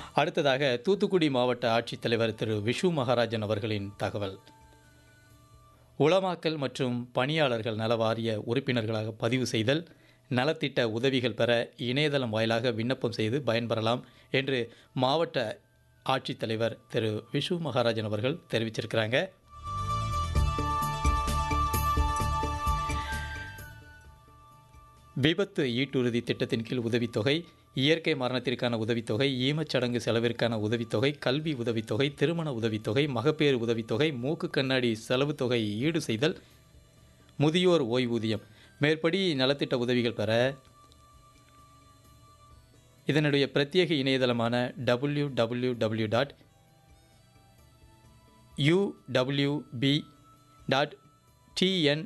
அடுத்ததாக தூத்துக்குடி மாவட்ட ஆட்சித்தலைவர் திரு விஷு மகாராஜன் அவர்களின் தகவல் உளமாக்கல் மற்றும் பணியாளர்கள் நல வாரிய உறுப்பினர்களாக பதிவு செய்தல் நலத்திட்ட உதவிகள் பெற இணையதளம் வாயிலாக விண்ணப்பம் செய்து பயன்பெறலாம் என்று மாவட்ட ஆட்சித்தலைவர் திரு விஷு மகாராஜன் அவர்கள் தெரிவிச்சிருக்கிறாங்க விபத்து ஈட்டுறுதி திட்டத்தின் கீழ் உதவித்தொகை இயற்கை மரணத்திற்கான உதவித்தொகை ஈமச்சடங்கு செலவிற்கான உதவித்தொகை கல்வி உதவித்தொகை திருமண உதவித்தொகை மகப்பேறு உதவித்தொகை மூக்கு கண்ணாடி செலவுத் தொகை ஈடு செய்தல் முதியோர் ஓய்வூதியம் மேற்படி நலத்திட்ட உதவிகள் பெற இதனுடைய பிரத்யேக இணையதளமான W W W dot UWP dot TN